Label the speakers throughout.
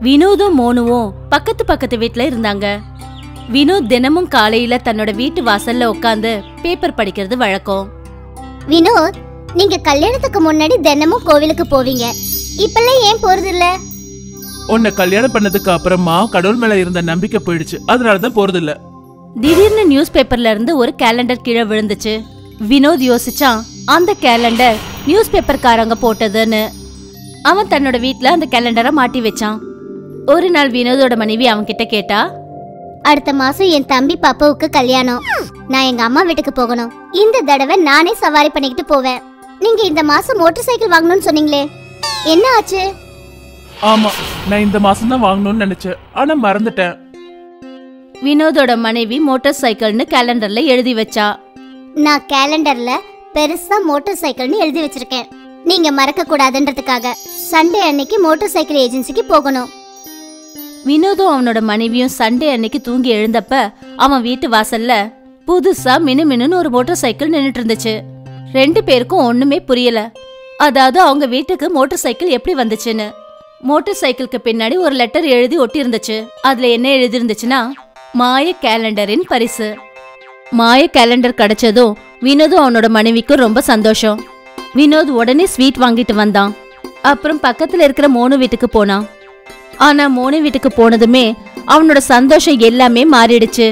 Speaker 1: வினோதும் மோனுவும் பக்கத்து பக்கத்து வீட்ல இருந்தாங்க வினோத் தினமும் காலையில தன்னோட வீட்டு வாசல்ல உட்காந்து பேப்பர் படிக்கிறது வழக்கம்
Speaker 2: வினோத் நீங்க கல்யாணத்துக்கு முன்னாடி தினமும் கோவிலுக்கு போவீங்க இப்பெல்லாம் ஏன் போறது இல்ல
Speaker 3: உன்னை கல்யாணம் பண்ணதுக்கு அப்புறமா கடவுள் மேல இருந்த நம்பிக்கை போயிடுச்சு அதனாலதான் போறது இல்ல
Speaker 1: திடீர்னு நியூஸ் பேப்பர்ல இருந்து ஒரு கேலண்டர் கீழே விழுந்துச்சு வினோத் யோசிச்சான் அந்த கேலண்டர் நியூஸ் பேப்பர்காரங்க போட்டதுன்னு அவன் தன்னோட வீட்ல அந்த கேலண்டரை மாட்டி வச்சான் ஒரு நாள் வினோதோட மனைவி அவன் கிட்ட கேட்டா
Speaker 2: அடுத்த மாசம் என் தம்பி பாப்பாவுக்கு கல்யாணம் நான் எங்க அம்மா வீட்டுக்கு போகணும் இந்த தடவை நானே சவாரி பண்ணிக்கிட்டு போவேன் நீங்க இந்த மாசம் மோட்டார் சைக்கிள் வாங்கணும்னு சொன்னீங்களே என்ன ஆச்சு
Speaker 3: ஆமா நான் இந்த மாசம் தான் வாங்கணும்னு நினைச்சேன் ஆனா மறந்துட்டேன்
Speaker 1: வினோதோட மனைவி மோட்டார் சைக்கிள்னு கேலண்டர்ல எழுதி வச்சா
Speaker 2: நான் கேலண்டர்ல பெருசா மோட்டார் சைக்கிள்னு எழுதி வச்சிருக்கேன் நீங்க மறக்க கூடாதுன்றதுக்காக சண்டே அன்னைக்கு மோட்டார் சைக்கிள் ஏஜென்சிக்கு போகணும்
Speaker 1: வினோதும் அவனோட மனைவியும் சண்டே அன்னைக்கு தூங்கி எழுந்தப்ப அவன் வீட்டு வாசல்ல புதுசா மினுமினுன்னு ஒரு மோட்டார் சைக்கிள் நின்னுட்டு இருந்துச்சு ரெண்டு பேருக்கும் ஒண்ணுமே புரியல அதாவது அவங்க வீட்டுக்கு மோட்டார் சைக்கிள் எப்படி வந்துச்சுன்னு மோட்டார் சைக்கிளுக்கு பின்னாடி ஒரு லெட்டர் எழுதி ஒட்டி இருந்துச்சு அதுல என்ன எழுதி இருந்துச்சுன்னா மாய கேலண்டரின் பரிசு மாய கேலண்டர் கிடைச்சதும் வினோதும் அவனோட மனைவிக்கும் ரொம்ப சந்தோஷம் வினோத் உடனே ஸ்வீட் வாங்கிட்டு வந்தான் அப்புறம் பக்கத்துல இருக்கிற மோனு வீட்டுக்கு போனான் ஆனா மோனு வீட்டுக்கு போனதுமே அவனோட சந்தோஷம் எல்லாமே மாறிடுச்சு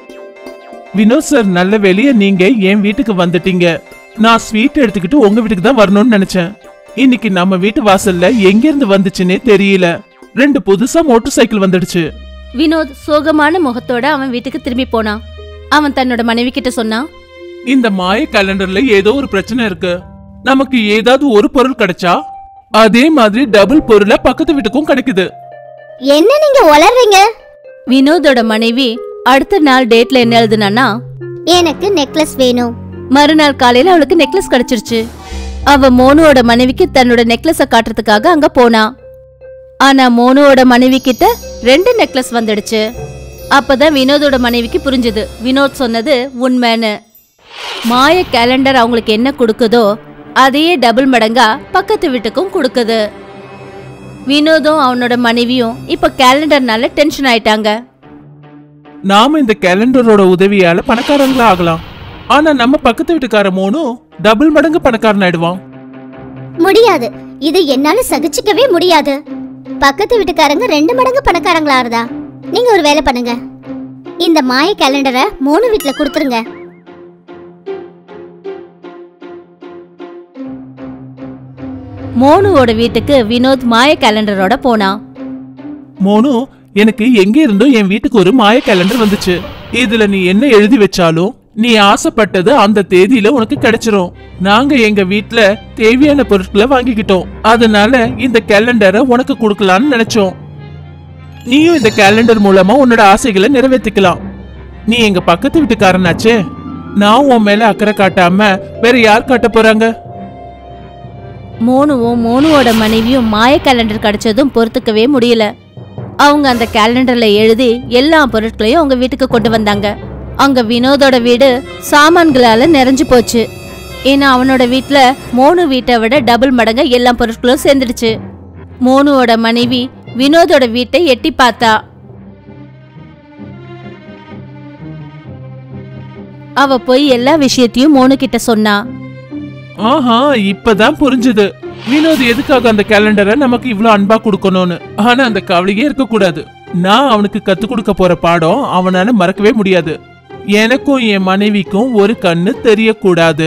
Speaker 3: வினோத் சார் நல்ல வேலைய நீங்க என் வீட்டுக்கு வந்துட்டீங்க நான் ஸ்வீட் எடுத்துக்கிட்டு உங்க வீட்டுக்கு தான் வரணும்னு நினைச்சேன் இன்னைக்கு நம்ம வீட்டு வாசல்ல எங்க இருந்து வந்துச்சுன்னே தெரியல ரெண்டு புதுசா மோட்டார் சைக்கிள் வந்துடுச்சு
Speaker 1: வினோத் சோகமான முகத்தோட அவன் வீட்டுக்கு திரும்பி போனான் அவன் தன்னோட மனைவி கிட்ட சொன்னான்
Speaker 3: இந்த மாய கேலண்டர்ல ஏதோ ஒரு பிரச்சனை இருக்கு நமக்கு ஏதாவது ஒரு பொருள் கிடைச்சா அதே மாதிரி டபுள் பொருளை பக்கத்து வீட்டுக்கும் கிடைக்குது
Speaker 2: என்ன நீங்க உளறீங்க
Speaker 1: வினோதோட மனைவி அடுத்த நாள் டேட்ல என்ன எழுதுனானா
Speaker 2: எனக்கு நெக்லஸ் வேணும்
Speaker 1: மறுநாள் காலையில அவளுக்கு நெக்லஸ் கிடைச்சிருச்சு அவ மோனுவோட மனைவிக்கு தன்னோட நெக்லஸ காட்டுறதுக்காக அங்க போனா ஆனா மோனுவோட மனைவி கிட்ட ரெண்டு நெக்லஸ் வந்துடுச்சு அப்பதான் வினோதோட மனைவிக்கு புரிஞ்சுது வினோத் சொன்னது உண்மைன்னு மாய கேலண்டர் அவங்களுக்கு என்ன கொடுக்குதோ அதையே டபுள் மடங்கா பக்கத்து வீட்டுக்கும் கொடுக்குது வினோதும் அவனோட மனைவியும் இப்ப கேலண்டர்னால டென்ஷன் ஆயிட்டாங்க
Speaker 3: நாம இந்த கேலண்டரோட உதவியால பணக்காரங்களா ஆகலாம் ஆனா நம்ம பக்கத்து வீட்டுக்கார மோனும் டபுள் மடங்கு பணக்காரன் ஆயிடுவான்
Speaker 2: முடியாது இது என்னால சகிச்சுக்கவே முடியாது பக்கத்து வீட்டுக்காரங்க ரெண்டு மடங்கு பணக்காரங்களா இருந்தா நீங்க ஒரு வேலை பண்ணுங்க இந்த மாய கேலண்டரை மூணு வீட்ல கொடுத்துருங்க
Speaker 1: மோனுவோட வீட்டுக்கு வினோத் மாய கேலண்டரோட போனான்
Speaker 3: மோனு எனக்கு எங்க இருந்தோ என் வீட்டுக்கு ஒரு மாய கேலண்டர் வந்துச்சு இதுல நீ என்ன எழுதி வச்சாலும் நீ ஆசைப்பட்டது அந்த தேதியில உனக்கு கிடைச்சிரும் நாங்க எங்க வீட்ல தேவையான பொருட்களை வாங்கிக்கிட்டோம் அதனால இந்த கேலண்டரை உனக்கு கொடுக்கலாம்னு நினைச்சோம் நீயும் இந்த கேலண்டர் மூலமா உன்னோட ஆசைகளை நிறைவேற்றிக்கலாம் நீ எங்க பக்கத்து வீட்டுக்காரனாச்சே நான் உன் மேல அக்கறை காட்டாம வேற யார் காட்ட போறாங்க
Speaker 1: மோனுவும் மோனுவோட மனைவியும் மாய கேலண்டர் கிடைச்சதும் பொறுத்துக்கவே முடியல அவங்க அந்த கேலண்டர்ல எழுதி எல்லா பொருட்களையும் அவங்க வீட்டுக்கு கொண்டு வந்தாங்க அங்க வினோதோட வீடு சாமான்களால நிறைஞ்சு போச்சு ஏன்னா அவனோட வீட்ல மோனு வீட்டை விட டபுள் மடங்கு எல்லா பொருட்களும் சேர்ந்துடுச்சு மோனுவோட மனைவி வினோதோட வீட்டை எட்டி பார்த்தா அவ போய் எல்லா விஷயத்தையும் மோனு கிட்ட சொன்னா
Speaker 3: ஆஹா இப்பதான் புரிஞ்சுது வினோத் எதுக்காக அந்த கேலண்டரை நமக்கு இவ்ளோ அன்பா கொடுக்கணும்னு ஆனா அந்த கவலையே இருக்க கூடாது நான் அவனுக்கு கத்து கொடுக்க போற பாடம் அவனால மறக்கவே முடியாது எனக்கும் என் மனைவிக்கும் ஒரு கண்ணு தெரியக்கூடாது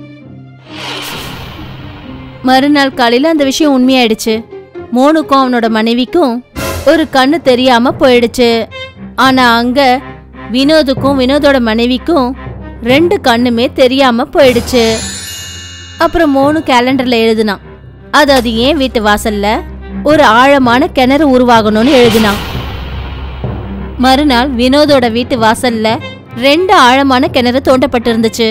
Speaker 1: மறுநாள் காலையில அந்த விஷயம் உண்மையாயிடுச்சு மோனுக்கும் அவனோட மனைவிக்கும் ஒரு கண்ணு தெரியாம போயிடுச்சு ஆனா அங்க வினோதுக்கும் வினோதோட மனைவிக்கும் ரெண்டு கண்ணுமே தெரியாம போயிடுச்சு அப்புறம் மோனு கேலண்டர்ல எழுதினான் அது அது ஏன் வீட்டு வாசல்ல ஒரு ஆழமான கிணறு உருவாகணும்னு எழுதினான் மறுநாள் வினோதோட வீட்டு வாசல்ல ரெண்டு ஆழமான கிணறு தோண்டப்பட்டிருந்துச்சு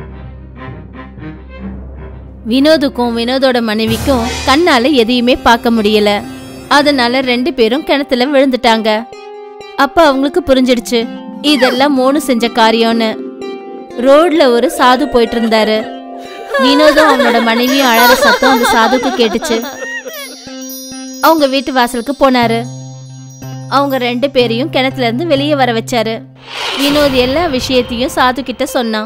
Speaker 1: வினோதுக்கும் வினோதோட மனைவிக்கும் கண்ணால எதையுமே பார்க்க முடியல அதனால ரெண்டு பேரும் கிணத்துல விழுந்துட்டாங்க அப்ப அவங்களுக்கு புரிஞ்சிடுச்சு இதெல்லாம் மோனு செஞ்ச காரியம்னு ரோட்ல ஒரு சாது போயிட்டு இருந்தாரு வினோதும் அவனோட மனைவியும் அழற சத்தம் அந்த சாதுக்கு கேட்டுச்சு அவங்க வீட்டு வாசலுக்கு போனாரு அவங்க ரெண்டு பேரையும் கிணத்துல இருந்து வெளியே வர வச்சாரு வினோத் எல்லா விஷயத்தையும் சாது கிட்ட சொன்னான்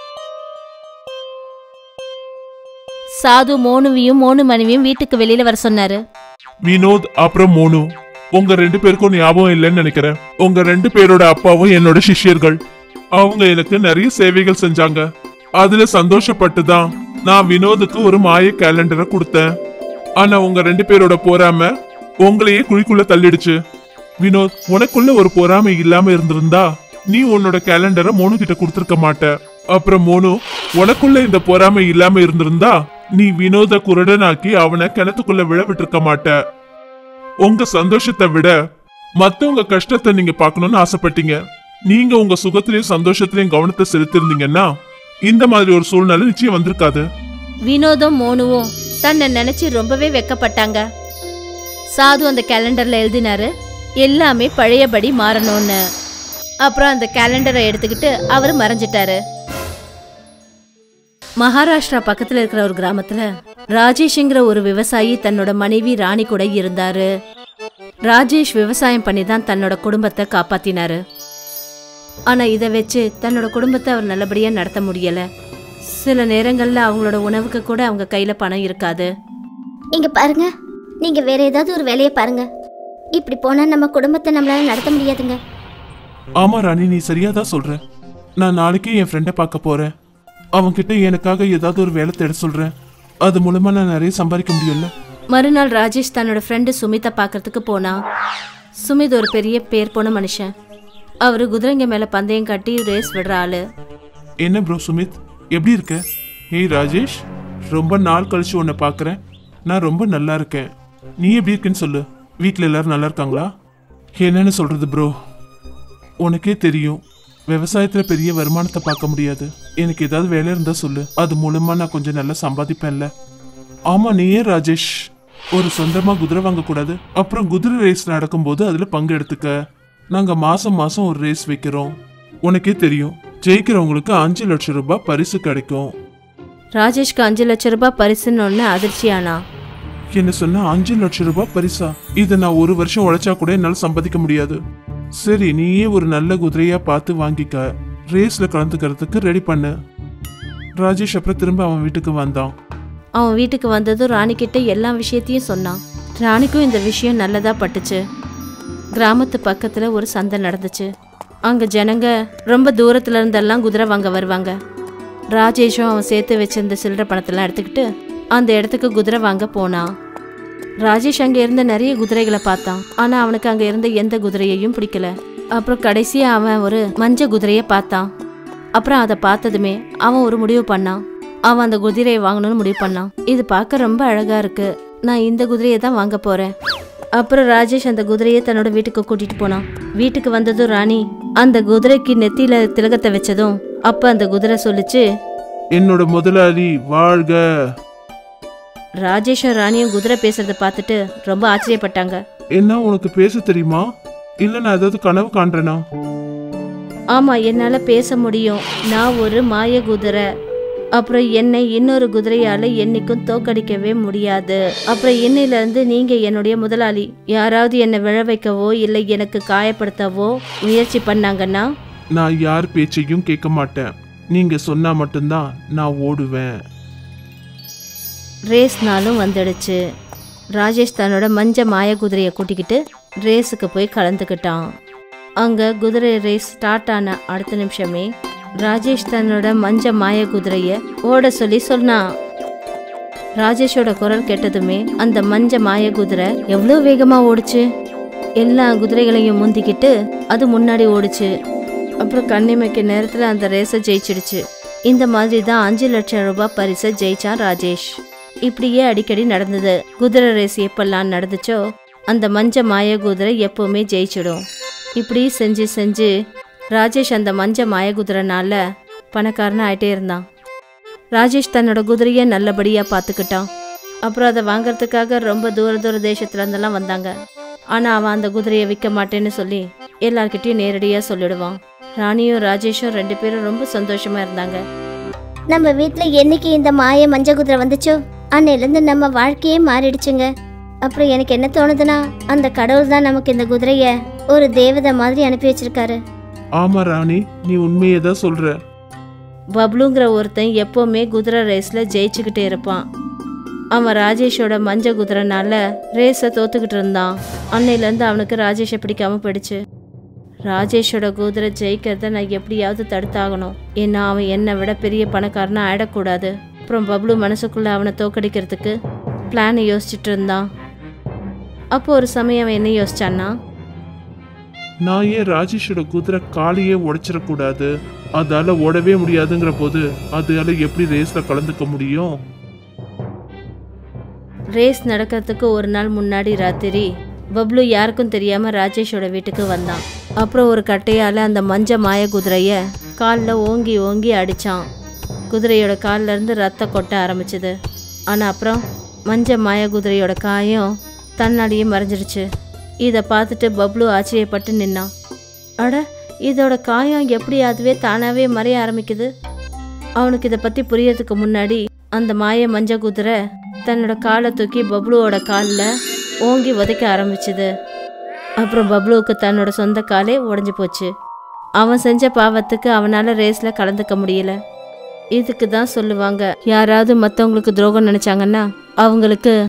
Speaker 1: சாது மோனுவையும் மோனு மனைவியும் வீட்டுக்கு வெளியில வர சொன்னாரு
Speaker 4: வினோத் அப்புறம் மோனு உங்க ரெண்டு பேருக்கும் ஞாபகம் இல்லைன்னு நினைக்கிறேன் உங்க ரெண்டு பேரோட அப்பாவும் என்னோட சிஷ்யர்கள் அவங்க எனக்கு நிறைய சேவைகள் செஞ்சாங்க அதுல சந்தோஷப்பட்டு தான் நான் வினோதுக்கு ஒரு மாய கேலண்டரை கொடுத்தேன் ஆனா உங்க ரெண்டு பேரோட பொறாம உங்களையே குழிக்குள்ள தள்ளிடுச்சு வினோத் உனக்குள்ள ஒரு பொறாமை இல்லாம இருந்திருந்தா நீ உன்னோட கேலண்டரை மோனு கிட்ட கொடுத்திருக்க மாட்ட அப்புறம் மோனு உனக்குள்ள இந்த பொறாமை இல்லாம இருந்திருந்தா நீ வினோத குருடனாக்கி அவனை கிணத்துக்குள்ள விழ விட்டிருக்க மாட்ட உங்க சந்தோஷத்தை விட மத்தவங்க கஷ்டத்தை நீங்க பார்க்கணும்னு ஆசைப்பட்டீங்க நீங்க உங்க சுகத்திலையும் சந்தோஷத்திலையும் கவனத்தை செலுத்திருந்தீங்கன்னா இந்த மாதிரி ஒரு சூழ்நிலை நிச்சயம் வந்திருக்காது
Speaker 1: வினோதும் மோனுவும் தன்னை நினைச்சு ரொம்பவே வெக்கப்பட்டாங்க சாது அந்த கேலண்டர்ல எழுதினாரு எல்லாமே பழையபடி மாறணும்னு அப்புறம் அந்த கேலண்டரை எடுத்துக்கிட்டு அவர் மறைஞ்சிட்டாரு மகாராஷ்டிரா பக்கத்துல இருக்கிற ஒரு கிராமத்துல ராஜேஷ்ங்கிற ஒரு விவசாயி தன்னோட மனைவி ராணி கூட இருந்தாரு ராஜேஷ் விவசாயம் பண்ணி தான் தன்னோட குடும்பத்தை காப்பாத்தினாரு ஆனா இதை வச்சு தன்னோட குடும்பத்தை அவர் நல்லபடியா நடத்த முடியல சில நேரங்கள்ல அவங்களோட உணவுக்கு கூட அவங்க கையில பணம் இருக்காது
Speaker 2: இங்க பாருங்க நீங்க வேற ஏதாவது ஒரு வேலையை பாருங்க இப்படி போனா நம்ம குடும்பத்தை நம்மளால நடத்த முடியாதுங்க
Speaker 4: ஆமா ராணி நீ சரியா தான் சொல்ற நான் நாளைக்கு என் ஃப்ரெண்டை பார்க்க போறேன் அவன்கிட்ட எனக்காக ஏதாவது ஒரு வேலை தேட சொல்றேன் அது மூலமா நான் நிறைய சம்பாதிக்க முடியும்ல
Speaker 1: மறுநாள் ராஜேஷ் தன்னோட ஃப்ரெண்டு சுமித்தை பார்க்கறதுக்கு போனான் சுமித் ஒரு பெரிய பேர் போன மனுஷன் அவரு குதிரைங்க மேல பந்தயம் கட்டி ரேஸ் விடுற ஆளு
Speaker 4: என்ன ப்ரோ சுமித் எப்படி இருக்க ஏய் ராஜேஷ் ரொம்ப நாள் கழிச்சு உன்னை பார்க்குறேன் நான் ரொம்ப நல்லா இருக்கேன் நீ எப்படி இருக்கேன்னு சொல்லு வீட்டில் எல்லாரும் நல்லா இருக்காங்களா என்னன்னு சொல்றது ப்ரோ உனக்கே தெரியும் விவசாயத்தில் பெரிய வருமானத்தை பார்க்க முடியாது எனக்கு ஏதாவது வேலை இருந்தால் சொல்லு அது மூலமா நான் கொஞ்சம் நல்லா சம்பாதிப்பேன்ல ஆமா நீ ஏன் ராஜேஷ் ஒரு சொந்தமா குதிரை வாங்கக்கூடாது அப்புறம் குதிரை ரேஸ் நடக்கும்போது அதுல பங்கு எடுத்துக்க நாங்க மாசம் மாசம் ஒரு ரேஸ் வைக்கிறோம் உனக்கே தெரியும் ஜெயிக்கிறவங்களுக்கு அஞ்சு லட்சம் ரூபாய் பரிசு கிடைக்கும்
Speaker 1: ராஜேஷ்க்கு அஞ்சு லட்சம் ரூபாய் பரிசுன்னு ஒன்று அதிர்ச்சியானா
Speaker 4: என்ன சொன்னா அஞ்சு லட்சம் ரூபாய் பரிசா இதை நான் ஒரு வருஷம் உழைச்சா கூட என்னால சம்பாதிக்க முடியாது சரி நீயே ஒரு நல்ல குதிரையா பார்த்து வாங்கிக்க ரேஸ்ல கலந்துக்கிறதுக்கு ரெடி பண்ணு ராஜேஷ் அப்புறம் திரும்ப அவன் வீட்டுக்கு வந்தான்
Speaker 1: அவன் வீட்டுக்கு வந்ததும் ராணிக்கிட்ட எல்லா விஷயத்தையும் சொன்னான் ராணிக்கும் இந்த விஷயம் நல்லதா பட்டுச்சு கிராமத்து பக்கத்துல ஒரு சந்தை நடந்துச்சு அங்க ஜனங்க ரொம்ப தூரத்துல இருந்தெல்லாம் குதிரை வாங்க வருவாங்க ராஜேஷும் அவன் சேர்த்து வச்சிருந்த சில்லறை பணத்தெல்லாம் எடுத்துக்கிட்டு அந்த இடத்துக்கு குதிரை வாங்க போனான் ராஜேஷ் அங்க இருந்த நிறைய குதிரைகளை பார்த்தான் ஆனா அவனுக்கு அங்க இருந்த எந்த குதிரையையும் பிடிக்கல அப்புறம் கடைசியா அவன் ஒரு மஞ்ச குதிரைய பார்த்தான் அப்புறம் அதை பார்த்ததுமே அவன் ஒரு முடிவு பண்ணான் அவன் அந்த குதிரையை வாங்கணும்னு முடிவு பண்ணான் இது பார்க்க ரொம்ப அழகா இருக்கு நான் இந்த குதிரையை தான் வாங்க போறேன் அப்புறம் ராஜேஷ் அந்த குதிரையை தன்னோட வீட்டுக்கு கூட்டிட்டு போனான் வீட்டுக்கு வந்ததும் ராணி அந்த குதிரைக்கு நெத்தியில திலகத்தை வச்சதும் அப்ப அந்த குதிரை சொல்லுச்சு
Speaker 4: என்னோட முதலாளி வாழ்க
Speaker 1: ராஜேஷும் ராணியும் குதிரை பேசுறத பார்த்துட்டு ரொம்ப ஆச்சரியப்பட்டாங்க
Speaker 4: என்ன உனக்கு பேச தெரியுமா இல்ல நான் ஏதாவது கனவு காண்றேனா
Speaker 1: ஆமா என்னால பேச முடியும் நான் ஒரு மாய குதிரை அப்புறம் என்னை இன்னொரு குதிரையால என்னைக்கும் தோக்கடிக்கவே முடியாது அப்புறம் இன்னையில இருந்து நீங்க என்னுடைய முதலாளி யாராவது என்னை விழ வைக்கவோ இல்லை எனக்கு காயப்படுத்தவோ முயற்சி பண்ணாங்கன்னா
Speaker 4: நான் யார் பேச்சையும் கேட்க மாட்டேன் நீங்க சொன்னா மட்டும்தான் நான் ஓடுவேன்
Speaker 1: ரேஸ் நாளும் வந்துடுச்சு ராஜேஷ் தன்னோட மஞ்ச மாய குதிரையை கூட்டிக்கிட்டு ரேஸுக்கு போய் கலந்துக்கிட்டான் அங்க குதிரை ரேஸ் ஸ்டார்ட் ஆன அடுத்த நிமிஷமே ராஜேஷ் தன்னோட மஞ்ச மாய குதிரைய ஓட சொல்லி சொன்னான் ராஜேஷோட குரல் கேட்டதுமே அந்த மஞ்ச மாய குதிரை எவ்வளோ வேகமா ஓடுச்சு எல்லா குதிரைகளையும் முந்திக்கிட்டு அது முன்னாடி ஓடுச்சு அப்புறம் கண்ணிமைக்க நேரத்துல அந்த ரேஸை ஜெயிச்சிடுச்சு இந்த மாதிரி தான் அஞ்சு லட்சம் ரூபாய் பரிசை ஜெயிச்சான் ராஜேஷ் இப்படியே அடிக்கடி நடந்தது குதிரை ரேஸ் எப்பெல்லாம் நடந்துச்சோ அந்த மஞ்ச மாய குதிரை எப்பவுமே ஜெயிச்சிடும் இப்படி செஞ்சு செஞ்சு ராஜேஷ் அந்த மஞ்ச மாய குதிரைனால பணக்காரன் ஆயிட்டே இருந்தான் ராஜேஷ் தன்னோட குதிரையை நல்லபடியா பார்த்துக்கிட்டான் அப்புறம் அதை வாங்குறதுக்காக ரொம்ப தூர தூர தேசத்துல இருந்தெல்லாம் வந்தாங்க ஆனா அவன் அந்த குதிரையை விற்க மாட்டேன்னு சொல்லி எல்லார்கிட்டயும் நேரடியா சொல்லிடுவான் ராணியும் ராஜேஷும் ரெண்டு பேரும் ரொம்ப சந்தோஷமா இருந்தாங்க
Speaker 2: நம்ம வீட்ல என்னைக்கு இந்த மாய மஞ்ச குதிரை வந்துச்சோ அன்னையிலேருந்து நம்ம வாழ்க்கையே மாறிடுச்சுங்க அப்புறம் எனக்கு என்ன தோணுதுன்னா அந்த கடவுள் தான் நமக்கு இந்த குதிரைய ஒரு தேவதை மாதிரி அனுப்பி வச்சிருக்காரு
Speaker 3: ஆமா ராணி நீ உண்மையை தான் சொல்ற
Speaker 1: பப்ளுங்கிற ஒருத்தன் எப்போவுமே குதிரை ரேஸில் ஜெயிச்சுக்கிட்டே இருப்பான் அவன் ராஜேஷோட மஞ்ச குதிரைனால ரேஸை தோத்துக்கிட்டு இருந்தான் அன்னையிலேருந்து அவனுக்கு ராஜேஷை பிடிக்காம போயிடுச்சு ராஜேஷோட குதிரை ஜெயிக்கிறத நான் எப்படியாவது தடுத்தாகணும் ஏன்னா அவன் என்னை விட பெரிய பணக்காரனா ஆயிடக்கூடாது அப்புறம் பப்ளு மனசுக்குள்ள அவனை தோக்கடிக்கிறதுக்கு பிளானை யோசிச்சுட்டு இருந்தான் அப்போ ஒரு சமயம் அவன் என்ன யோசிச்சான்னா
Speaker 3: நான் ஏன் ராஜேஷோட குதிரை காலையே உடைச்சிடக்கூடாது அதால ஓடவே முடியாதுங்கிற போது அதால எப்படி ரேஸ்ல கலந்துக்க முடியும்
Speaker 1: ரேஸ் நடக்கிறதுக்கு ஒரு நாள் முன்னாடி ராத்திரி பப்ளு யாருக்கும் தெரியாம ராஜேஷோட வீட்டுக்கு வந்தான் அப்புறம் ஒரு கட்டையால அந்த மஞ்ச மாய குதிரைய காலில் ஓங்கி ஓங்கி அடிச்சான் குதிரையோட கால்ல இருந்து ரத்தம் கொட்ட ஆரம்பிச்சது ஆனா அப்புறம் மஞ்ச மாய குதிரையோட காயம் தன்னாடியே மறைஞ்சிருச்சு இதை பார்த்துட்டு பப்ளு ஆச்சரியப்பட்டு நின்னான் அட இதோட காயம் எப்படி அதுவே தானாவே மறைய ஆரம்பிக்குது அவனுக்கு இதை பத்தி புரியறதுக்கு முன்னாடி அந்த மாய மஞ்ச குதிரை தன்னோட காலை தூக்கி பப்ளுவோட காலில் ஓங்கி உதைக்க ஆரம்பிச்சுது அப்புறம் பப்ளுவுக்கு தன்னோட சொந்த காலே உடஞ்சி போச்சு அவன் செஞ்ச பாவத்துக்கு அவனால ரேஸ்ல கலந்துக்க முடியல இதுக்கு தான் சொல்லுவாங்க யாராவது மற்றவங்களுக்கு துரோகம் நினைச்சாங்கன்னா அவங்களுக்கு